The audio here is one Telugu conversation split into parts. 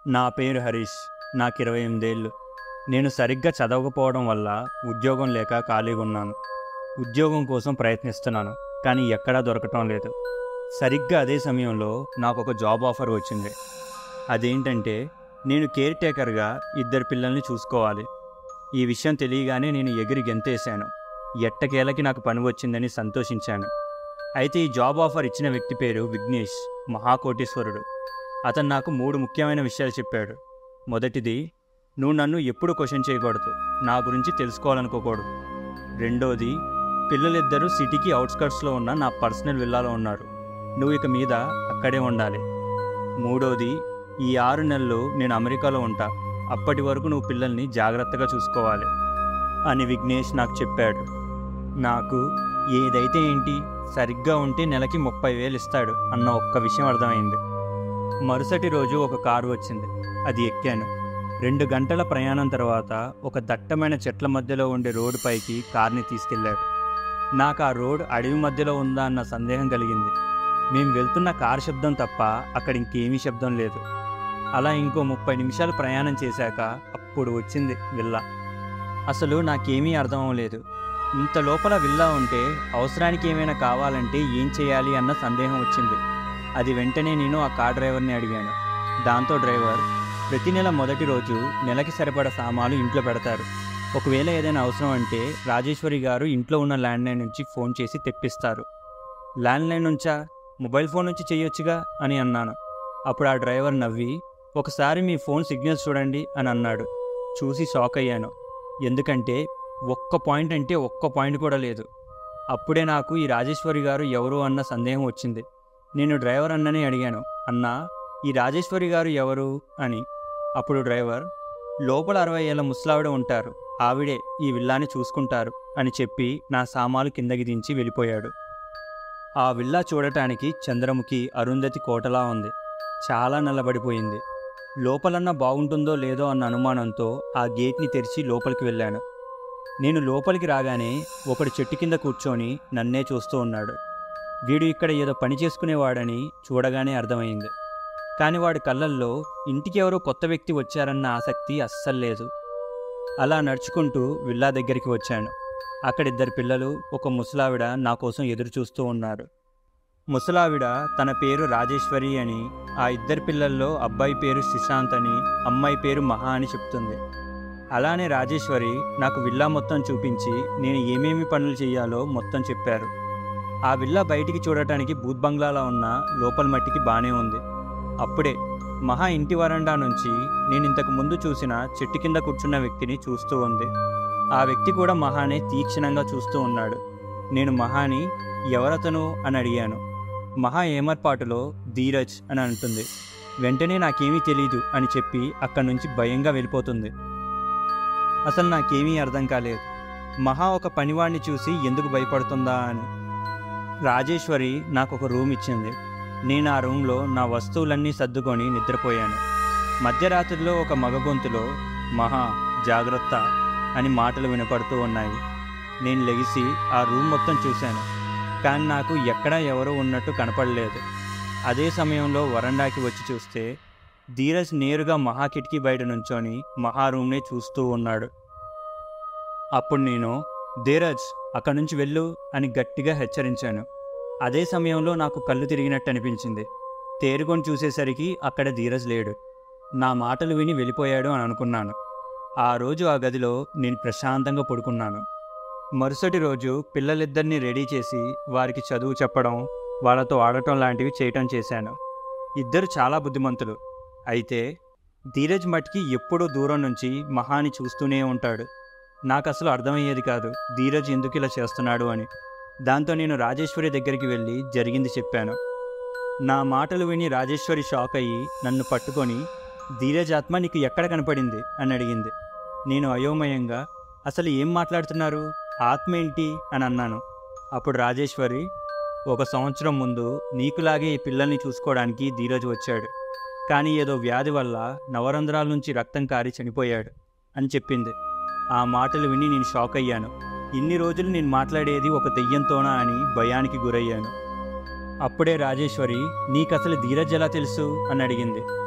నా పేరు హరీష్ నాకు ఇరవై ఎనిమిదేళ్ళు నేను సరిగ్గా చదవకపోవడం వల్ల ఉద్యోగం లేక ఖాళీగా ఉన్నాను ఉద్యోగం కోసం ప్రయత్నిస్తున్నాను కానీ ఎక్కడా దొరకటం లేదు సరిగ్గా అదే సమయంలో నాకు ఒక జాబ్ ఆఫర్ వచ్చింది అదేంటంటే నేను కేర్ టేకర్గా ఇద్దరు పిల్లల్ని చూసుకోవాలి ఈ విషయం తెలియగానే నేను ఎగిరి గెంతేశాను ఎట్టకేలకి నాకు పని వచ్చిందని సంతోషించాను అయితే ఈ జాబ్ ఆఫర్ ఇచ్చిన వ్యక్తి పేరు విఘ్నేష్ మహాకోటీశ్వరుడు అతను నాకు మూడు ముఖ్యమైన విషయాలు చెప్పాడు మొదటిది నువ్వు నన్ను ఎప్పుడు క్వశ్చన్ చేయకూడదు నా గురించి తెలుసుకోవాలనుకోకూడదు రెండోది పిల్లలిద్దరూ సిటీకి అవుట్స్కట్స్లో ఉన్న నా పర్సనల్ విల్లాలో ఉన్నారు నువ్వు ఇక మీద అక్కడే ఉండాలి మూడోది ఈ ఆరు నెలలు నేను అమెరికాలో ఉంటా అప్పటి వరకు నువ్వు పిల్లల్ని జాగ్రత్తగా చూసుకోవాలి అని విఘ్నేష్ నాకు చెప్పాడు నాకు ఏదైతే ఏంటి సరిగ్గా ఉంటే నెలకి ముప్పై వేలు ఇస్తాడు అన్న ఒక్క విషయం అర్థమైంది మరుసటి రోజు ఒక కారు వచ్చింది అది ఎక్కాను రెండు గంటల ప్రయాణం తర్వాత ఒక దట్టమైన చెట్ల మధ్యలో ఉండే రోడ్డు పైకి కార్ని తీసుకెళ్ళాడు నాకు ఆ రోడ్ అడవి మధ్యలో ఉందా అన్న సందేహం కలిగింది మేము వెళ్తున్న కారు శబ్దం తప్ప అక్కడ ఇంకేమీ శబ్దం లేదు అలా ఇంకో ముప్పై నిమిషాలు ప్రయాణం చేశాక అప్పుడు వచ్చింది విల్లా అసలు నాకేమీ అర్థం అవ్వలేదు ఇంత లోపల విల్లా ఉంటే అవసరానికి ఏమైనా కావాలంటే ఏం చేయాలి అన్న సందేహం వచ్చింది అది వెంటనే నేను ఆ కార్ డ్రైవర్ని అడిగాను దాంతో డ్రైవర్ ప్రతి నెల మొదటి రోజు నెలకి సరిపడ సామాన్లు ఇంట్లో పెడతారు ఒకవేళ ఏదైనా అవసరం అంటే రాజేశ్వరి గారు ఇంట్లో ఉన్న ల్యాండ్లైన్ నుంచి ఫోన్ చేసి తెప్పిస్తారు ల్యాండ్లైన్ నుంచా మొబైల్ ఫోన్ నుంచి చేయొచ్చుగా అని అన్నాను అప్పుడు ఆ డ్రైవర్ నవ్వి ఒకసారి మీ ఫోన్ సిగ్నల్స్ చూడండి అని అన్నాడు చూసి షాక్ అయ్యాను ఎందుకంటే ఒక్క పాయింట్ అంటే ఒక్క పాయింట్ కూడా లేదు అప్పుడే నాకు ఈ రాజేశ్వరి గారు ఎవరు అన్న సందేహం వచ్చింది నేను డ్రైవర్ అన్ననే అడిగాను అన్నా ఈ రాజేశ్వరి గారు ఎవరు అని అప్పుడు డ్రైవర్ లోపల అరవై ఏళ్ళ ముసలావిడ ఉంటారు ఆవిడే ఈ విల్లాని చూసుకుంటారు అని చెప్పి నా సామాలు కిందకి దించి వెళ్ళిపోయాడు ఆ విల్లా చూడటానికి చంద్రముఖి అరుంధతి కోటలా ఉంది చాలా నల్లబడిపోయింది లోపలన్నా బాగుంటుందో లేదో అన్న అనుమానంతో ఆ గేట్ని తెరిచి లోపలికి వెళ్ళాను నేను లోపలికి రాగానే ఒకడు చెట్టు కింద కూర్చొని నన్నే చూస్తూ ఉన్నాడు వీడు ఇక్కడ ఏదో పని చేసుకునేవాడని చూడగానే అర్థమైంది కానీ వాడి కళ్ళల్లో ఇంటికి ఎవరో కొత్త వ్యక్తి వచ్చారన్న ఆసక్తి అస్సలు లేదు అలా నడుచుకుంటూ విల్లా దగ్గరికి వచ్చాను అక్కడ ఇద్దరు పిల్లలు ఒక ముసలావిడ నా కోసం ఎదురు చూస్తూ ఉన్నారు ముసలావిడ తన పేరు రాజేశ్వరి అని ఆ ఇద్దరు పిల్లల్లో అబ్బాయి పేరు సుశాంత్ అని అమ్మాయి పేరు మహా అని చెప్తుంది అలానే రాజేశ్వరి నాకు విల్లా మొత్తం చూపించి నేను ఏమేమి పనులు చేయాలో మొత్తం చెప్పారు ఆ విల్లా బయటికి చూడటానికి బూత్ బంగ్లాలా ఉన్న లోపల మట్టికి బాగానే ఉంది అప్పుడే మహా ఇంటి వరండా నుంచి నేను ఇంతకు ముందు చూసిన చెట్టు కింద కూర్చున్న వ్యక్తిని చూస్తూ ఉంది ఆ వ్యక్తి కూడా మహానే తీక్షణంగా చూస్తూ ఉన్నాడు నేను మహాని ఎవరతను అని అడిగాను మహా ఏమర్పాటులో ధీరజ్ అని అంటుంది వెంటనే నాకేమీ తెలీదు అని చెప్పి అక్కడి నుంచి భయంగా వెళ్ళిపోతుంది అసలు నాకేమీ అర్థం కాలేదు మహా ఒక పనివాడిని చూసి ఎందుకు భయపడుతుందా అని రాజేశ్వరి నాకు ఒక రూమ్ ఇచ్చింది నేను ఆ రూమ్లో నా వస్తువులన్నీ సర్దుకొని నిద్రపోయాను మధ్యరాత్రిలో ఒక మగ గొంతులో మహా జాగ్రత్త అని మాటలు వినపడుతూ ఉన్నాయి నేను లెగిసి ఆ రూమ్ మొత్తం చూశాను కానీ నాకు ఎక్కడా ఎవరో ఉన్నట్టు కనపడలేదు అదే సమయంలో వరండాకి వచ్చి చూస్తే ధీరజ్ నేరుగా మహా కిటికీ బయట నుంచొని మహా రూమ్నే చూస్తూ ఉన్నాడు అప్పుడు నేను ధీరజ్ అక్కడి నుంచి వెళ్ళు అని గట్టిగా హెచ్చరించాను అదే సమయంలో నాకు కళ్ళు తిరిగినట్టు అనిపించింది తేరుకొని చూసేసరికి అక్కడ ధీరజ్ లేడు నా మాటలు విని వెళ్ళిపోయాడు అని అనుకున్నాను ఆ రోజు ఆ గదిలో నేను ప్రశాంతంగా పడుకున్నాను మరుసటి రోజు పిల్లలిద్దరిని రెడీ చేసి వారికి చదువు చెప్పడం వాళ్ళతో ఆడటం లాంటివి చేయటం చేశాను ఇద్దరు చాలా బుద్ధిమంతులు అయితే ధీరజ్ మట్కి ఎప్పుడూ దూరం నుంచి మహాని చూస్తూనే ఉంటాడు నాకు అసలు అర్థమయ్యేది కాదు ధీరజ్ ఎందుకు ఇలా చేస్తున్నాడు అని దాంతో నేను రాజేశ్వరి దగ్గరికి వెళ్ళి జరిగింది చెప్పాను నా మాటలు విని రాజేశ్వరి షాక్ అయ్యి నన్ను పట్టుకొని ధీరజ్ ఆత్మ నీకు ఎక్కడ కనపడింది అని అడిగింది నేను అయోమయంగా అసలు ఏం మాట్లాడుతున్నారు ఆత్మ ఏంటి అని అన్నాను అప్పుడు రాజేశ్వరి ఒక సంవత్సరం ముందు నీకులాగే ఈ పిల్లల్ని చూసుకోవడానికి ధీరజ్ వచ్చాడు కానీ ఏదో వ్యాధి వల్ల నవరంధ్రాల నుంచి రక్తం కారి చనిపోయాడు అని చెప్పింది ఆ మాటలు విని నేను షాక్ అయ్యాను ఇన్ని రోజులు నేను మాట్లాడేది ఒక దెయ్యంతోనా అని భయానికి గురయ్యాను అప్పుడే రాజేశ్వరి నీకసలు ధీరజ్ ఎలా తెలుసు అని అడిగింది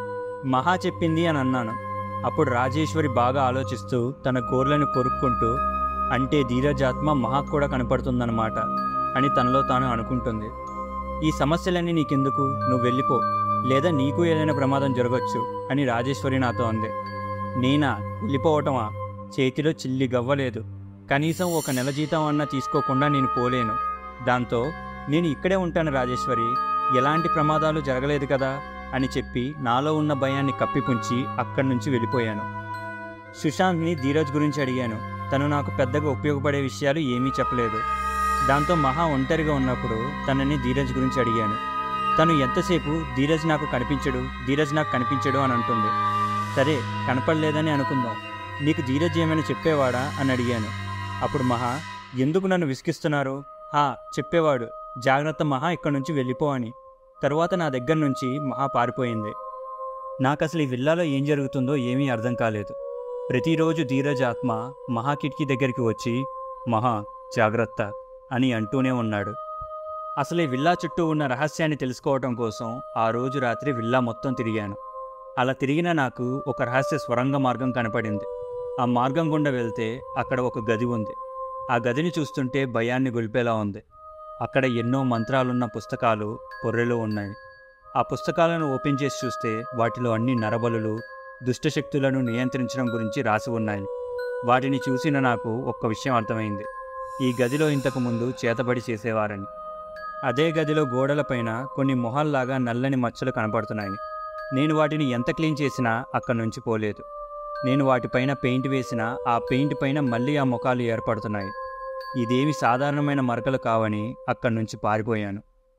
మహా చెప్పింది అని అన్నాను అప్పుడు రాజేశ్వరి బాగా ఆలోచిస్తూ తన కోర్లను కొరుక్కుంటూ అంటే ధీరజాత్మ మహా కూడా కనపడుతుందన్నమాట అని తనలో తాను అనుకుంటుంది ఈ సమస్యలన్నీ నీకెందుకు నువ్వు వెళ్ళిపో లేదా నీకు ఏదైనా ప్రమాదం జరగచ్చు అని రాజేశ్వరి నాతో అంది నేనా వెళ్ళిపోవటమా చేతిలో చిల్లి గవ్వలేదు కనీసం ఒక నెల జీతం అన్నా తీసుకోకుండా నేను పోలేను దాంతో నేను ఇక్కడే ఉంటాను రాజేశ్వరి ఎలాంటి ప్రమాదాలు జరగలేదు కదా అని చెప్పి నాలో ఉన్న భయాన్ని కప్పిపుంచి అక్కడి నుంచి వెళ్ళిపోయాను సుశాంత్ని ధీరజ్ గురించి అడిగాను తను నాకు పెద్దగా ఉపయోగపడే విషయాలు ఏమీ చెప్పలేదు దాంతో మహా ఒంటరిగా ఉన్నప్పుడు తనని ధీరజ్ గురించి అడిగాను తను ఎంతసేపు ధీరజ్ నాకు కనిపించడు ధీరజ్ నాకు కనిపించడు అని అంటుంది సరే కనపడలేదని అనుకుందాం నీకు ధీరజ్ ఏమైనా చెప్పేవాడా అని అడిగాను అప్పుడు మహా ఎందుకు నన్ను విసిగిస్తున్నారు హా చెప్పేవాడు జాగ్రత్త మహా ఇక్కడి నుంచి వెళ్ళిపో అని తరువాత నా దగ్గర నుంచి మహా పారిపోయింది నాకు అసలు ఈ విల్లాలో ఏం జరుగుతుందో ఏమీ అర్థం కాలేదు ప్రతిరోజు ధీరజ్ ఆత్మ మహా కిటికీ దగ్గరికి వచ్చి మహా జాగ్రత్త అని అంటూనే ఉన్నాడు అసలు ఈ విల్లా చుట్టూ ఉన్న రహస్యాన్ని తెలుసుకోవటం కోసం ఆ రోజు రాత్రి విల్లా మొత్తం తిరిగాను అలా తిరిగిన నాకు ఒక రహస్య స్వరంగ మార్గం కనపడింది ఆ మార్గం గుండా వెళ్తే అక్కడ ఒక గది ఉంది ఆ గదిని చూస్తుంటే భయాన్ని గొలిపేలా ఉంది అక్కడ ఎన్నో మంత్రాలున్న పుస్తకాలు పొర్రెలు ఉన్నాయి ఆ పుస్తకాలను ఓపెన్ చేసి చూస్తే వాటిలో అన్ని నరబలులు దుష్టశక్తులను నియంత్రించడం గురించి రాసి ఉన్నాయి వాటిని చూసిన నాకు ఒక్క విషయం అర్థమైంది ఈ గదిలో ఇంతకు ముందు చేతబడి చేసేవారని అదే గదిలో గోడలపైన కొన్ని మొహాల్లాగా నల్లని మచ్చలు కనపడుతున్నాయి నేను వాటిని ఎంత క్లీన్ చేసినా అక్కడి నుంచి పోలేదు నేను వాటిపైన పెయింట్ వేసినా ఆ పెయింట్ పైన మళ్ళీ ఆ ముఖాలు ఏర్పడుతున్నాయి ఇదేమి సాధారణమైన మరకలు కావని అక్కడి నుంచి పారిపోయాను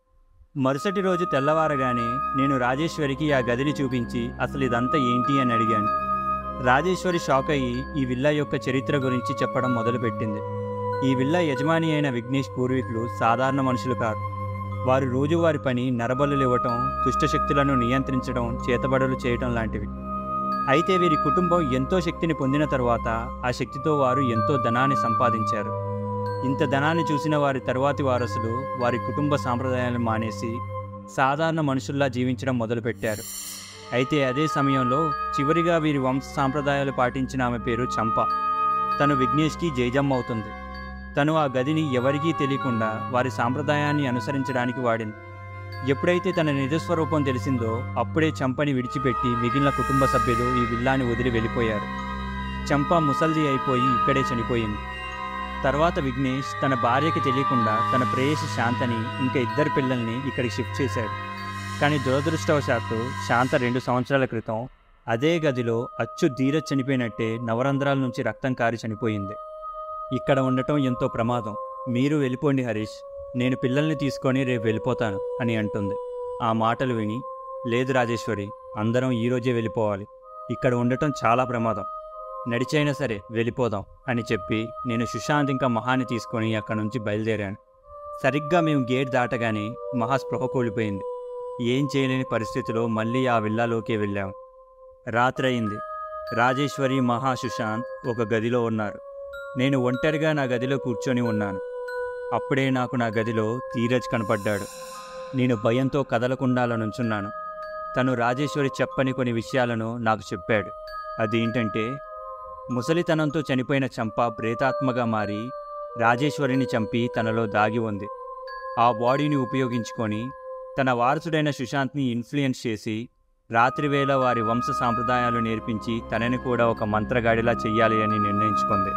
మరుసటి రోజు తెల్లవారగానే నేను రాజేశ్వరికి ఆ గదిని చూపించి అసలు ఇదంతా ఏంటి అని అడిగాను రాజేశ్వరి షాక్ అయ్యి ఈ విల్లా యొక్క చరిత్ర గురించి చెప్పడం మొదలుపెట్టింది ఈ విల్లా యజమాని అయిన విఘ్నేష్ పూర్వీకులు సాధారణ మనుషులు కాదు వారు రోజువారి పని నరబలులు ఇవ్వటం దుష్టశక్తులను నియంత్రించడం చేతబడులు చేయటం లాంటివి అయితే వీరి కుటుంబం ఎంతో శక్తిని పొందిన తరువాత ఆ శక్తితో వారు ఎంతో ధనాన్ని సంపాదించారు ఇంత ధనాన్ని చూసిన వారి తరువాతి వారసులు వారి కుటుంబ సాంప్రదాయాలను మానేసి సాధారణ మనుషుల్లా జీవించడం మొదలుపెట్టారు అయితే అదే సమయంలో చివరిగా వీరి వంశ సాంప్రదాయాలు పాటించిన ఆమె పేరు చంప తను విఘ్నేష్కి జైజమ్మ అవుతుంది తను ఆ గదిని ఎవరికీ తెలియకుండా వారి సాంప్రదాయాన్ని అనుసరించడానికి వాడింది ఎప్పుడైతే తన నిజస్వరూపం తెలిసిందో అప్పుడే చంపని విడిచిపెట్టి మిగిలిన కుటుంబ సభ్యులు ఈ విల్లాని వదిలి వెళ్ళిపోయారు చంప ముసల్ది అయిపోయి ఇక్కడే చనిపోయింది తర్వాత విఘ్నేష్ తన భార్యకి తెలియకుండా తన ప్రేయసి శాంతని ఇంకా ఇద్దరు పిల్లల్ని ఇక్కడికి షిఫ్ట్ చేశాడు కానీ దురదృష్టవశాత్తు శాంత రెండు సంవత్సరాల క్రితం అదే గదిలో అచ్చు ధీర చనిపోయినట్టే నవరంధ్రాల నుంచి రక్తం కారి చనిపోయింది ఇక్కడ ఉండటం ఎంతో ప్రమాదం మీరు వెళ్ళిపోండి హరీష్ నేను పిల్లల్ని తీసుకొని రేపు వెళ్ళిపోతాను అని అంటుంది ఆ మాటలు విని లేదు రాజేశ్వరి అందరం ఈరోజే వెళ్ళిపోవాలి ఇక్కడ ఉండటం చాలా ప్రమాదం నడిచైనా సరే వెళ్ళిపోదాం అని చెప్పి నేను సుశాంత్ ఇంకా మహాని తీసుకొని అక్కడి నుంచి బయలుదేరాను సరిగ్గా మేము గేట్ దాటగానే మహా స్పృహ కోల్పోయింది ఏం చేయలేని పరిస్థితిలో మళ్ళీ ఆ విల్లాలోకి వెళ్ళాం రాత్రి అయింది రాజేశ్వరి మహా సుశాంత్ ఒక గదిలో ఉన్నారు నేను ఒంటరిగా నా గదిలో కూర్చొని ఉన్నాను అప్పుడే నాకు నా గదిలో ధీరజ్ కనపడ్డాడు నేను భయంతో కదలకుండా అలా నుంచున్నాను తను రాజేశ్వరి చెప్పని కొన్ని విషయాలను నాకు చెప్పాడు అదేంటంటే ముసలితనంతో చనిపోయిన చంప ప్రేతాత్మగా మారి రాజేశ్వరిని చంపి తనలో దాగి ఉంది ఆ బాడీని ఉపయోగించుకొని తన వారసుడైన సుశాంత్ని ఇన్ఫ్లుయెన్స్ చేసి రాత్రివేళ వారి వంశ సాంప్రదాయాలు నేర్పించి తనని కూడా ఒక మంత్రగాడిలా చెయ్యాలి అని నిర్ణయించుకుంది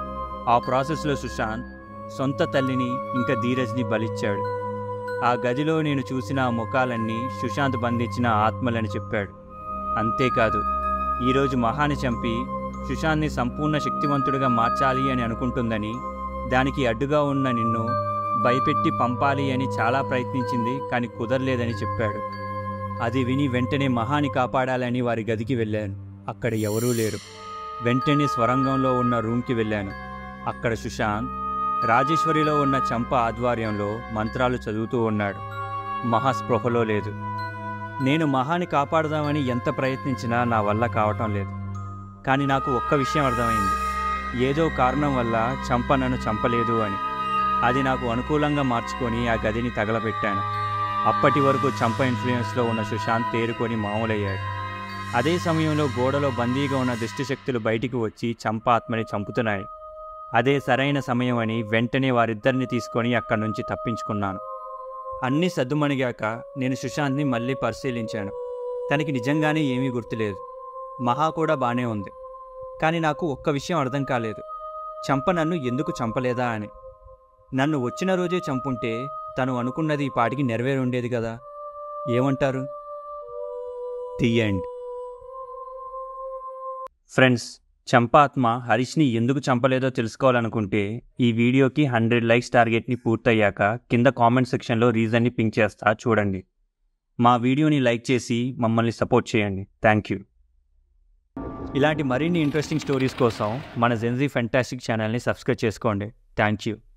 ఆ ప్రాసెస్లో సుశాంత్ సొంత తల్లిని ఇంకా ధీరజ్ని బలిచ్చాడు ఆ గదిలో నేను చూసిన ఆ ముఖాలన్నీ సుశాంత్ బంధించిన ఆత్మలని చెప్పాడు అంతేకాదు ఈరోజు మహాని చంపి సుశాంత్ని సంపూర్ణ శక్తివంతుడిగా మార్చాలి అని అనుకుంటుందని దానికి అడ్డుగా ఉన్న నిన్ను భయపెట్టి పంపాలి అని చాలా ప్రయత్నించింది కానీ కుదరలేదని చెప్పాడు అది విని వెంటనే మహాని కాపాడాలని వారి గదికి వెళ్ళాను అక్కడ ఎవరూ లేరు వెంటనే స్వరంగంలో ఉన్న రూమ్కి వెళ్ళాను అక్కడ సుశాంత్ రాజేశ్వరిలో ఉన్న చంప ఆధ్వర్యంలో మంత్రాలు చదువుతూ ఉన్నాడు మహా స్పృహలో లేదు నేను మహాని కాపాడదామని ఎంత ప్రయత్నించినా నా వల్ల కావటం లేదు కానీ నాకు ఒక్క విషయం అర్థమైంది ఏదో కారణం వల్ల చంప నన్ను చంపలేదు అని అది నాకు అనుకూలంగా మార్చుకొని ఆ గదిని తగలబెట్టాను అప్పటి వరకు చంప ఇన్ఫ్లుయెన్స్లో ఉన్న సుశాంత్ తేరుకొని మామూలయ్యాడు అదే సమయంలో గోడలో బందీగా ఉన్న దుష్టశక్తులు బయటికి వచ్చి చంప ఆత్మని చంపుతున్నాయి అదే సరైన సమయం అని వెంటనే వారిద్దరిని తీసుకొని అక్కడి నుంచి తప్పించుకున్నాను అన్నీ సద్దుమణిగాక నేను సుశాంత్ని మళ్ళీ పరిశీలించాను తనకి నిజంగానే ఏమీ గుర్తులేదు మహా కూడా బానే ఉంది కానీ నాకు ఒక్క విషయం అర్థం కాలేదు చంప నన్ను ఎందుకు చంపలేదా అని నన్ను వచ్చిన రోజే చంపుంటే తను అనుకున్నది ఈ పాటికి నెరవేరి ఉండేది కదా ఏమంటారు ది ఎండ్ ఫ్రెండ్స్ చంపాత్మ హరీష్ని ఎందుకు చంపలేదో తెలుసుకోవాలనుకుంటే ఈ వీడియోకి హండ్రెడ్ లైక్స్ టార్గెట్ని పూర్తయ్యాక కింద కామెంట్ సెక్షన్లో రీజన్ని పింక్ చేస్తా చూడండి మా వీడియోని లైక్ చేసి మమ్మల్ని సపోర్ట్ చేయండి థ్యాంక్ యూ ఇలాంటి మరిన్ని ఇంట్రెస్టింగ్ స్టోరీస్ కోసం మన జెన్జీ ఫెంటాస్టిక్ ఛానల్ని సబ్స్క్రైబ్ చేసుకోండి థ్యాంక్ యూ